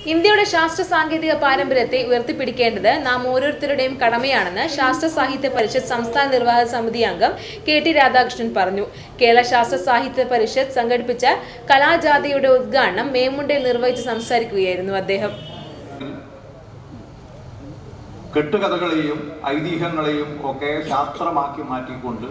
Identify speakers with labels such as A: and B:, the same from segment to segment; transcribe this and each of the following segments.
A: ഇന്ത്യയുടെ ശാസ്ത്ര സാങ്കേതിക പാരമ്പര്യത്തെ ഉയർത്തിപ്പിടിക്കേണ്ടത് നാം ഓരോരുത്തരുടെയും കടമയാണെന്ന് ശാസ്ത്ര സാഹിത്യ പരിഷത്ത് സംസ്ഥാന നിർവാഹക സമിതി അംഗം കെ ടി രാധാകൃഷ്ണൻ പറഞ്ഞു കേരള ശാസ്ത്ര സാഹിത്യ പരിഷത്ത് സംഘടിപ്പിച്ച കലാജാഥയുടെ ഉദ്ഘാടനം മേമുണ്ടയിൽ നിർവഹിച്ച് സംസാരിക്കുകയായിരുന്നു അദ്ദേഹം
B: കെട്ടുകഥകളെയും ഐതിഹ്യങ്ങളെയും ഒക്കെ ശാസ്ത്രമാക്കി മാറ്റിക്കൊണ്ട്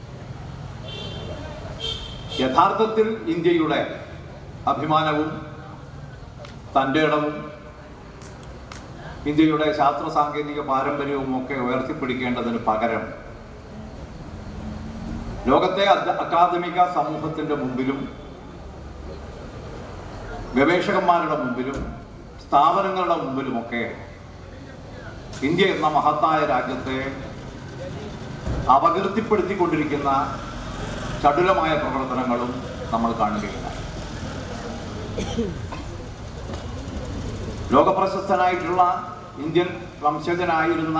B: യഥാർത്ഥത്തിൽ ഇന്ത്യയുടെ അഭിമാനവും തൻ്റെ ഇടവും ഇന്ത്യയുടെ ശാസ്ത്ര സാങ്കേതിക പാരമ്പര്യവും ഒക്കെ ഉയർത്തിപ്പിടിക്കേണ്ടതിന് പകരം ലോകത്തെ അദ്- അക്കാദമിക സമൂഹത്തിന്റെ മുമ്പിലും ഗവേഷകന്മാരുടെ മുമ്പിലും സ്ഥാപനങ്ങളുടെ മുമ്പിലുമൊക്കെ ഇന്ത്യ എന്ന മഹത്തായ രാജ്യത്തെ അപകീർത്തിപ്പെടുത്തിക്കൊണ്ടിരിക്കുന്ന ചടുലമായ പ്രവർത്തനങ്ങളും നമ്മൾ കാണുകയില്ല ലോകപ്രശസ്തനായിട്ടുള്ള ഇന്ത്യൻ വംശജനായിരുന്ന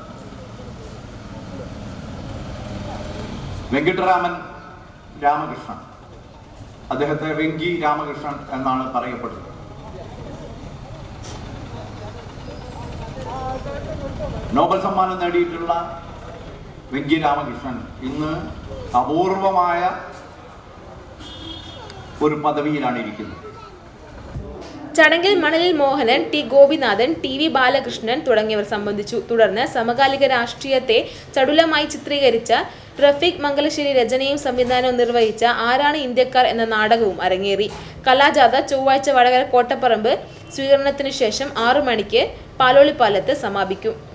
B: വെങ്കിട്ടരാമൻ രാമകൃഷ്ണൻ അദ്ദേഹത്തെ വെങ്കി രാമകൃഷ്ണൻ എന്നാണ് പറയപ്പെടുന്നത് നോബൽ സമ്മാനം നേടിയിട്ടുള്ള വെങ്കി രാമകൃഷ്ണൻ ഇന്ന് അപൂർവമായ ഒരു പദവിയിലാണ് ഇരിക്കുന്നത്
A: ചടങ്ങിൽ മണലിൽ Mohanan T Gopinathan T V Balakrishnan തുടങ്ങിയവർ സംബന്ധിച്ചു തുടർന്ന് സമകാലിക രാഷ്ട്രീയത്തെ ചടുലമായി ചിത്രീകരിച്ച റഫീഖ് മംഗലശ്ശേരി രചനയും സംവിധാനവും നിർവഹിച്ച ആരാണ് ഇന്ത്യക്കാർ എന്ന നാടകവും അരങ്ങേറി കലാജാഥ ചൊവ്വാഴ്ച വടകര കോട്ടപ്പറമ്പ് സ്വീകരണത്തിനു ശേഷം ആറു മണിക്ക് പാലോളിപ്പാലത്ത് സമാപിക്കും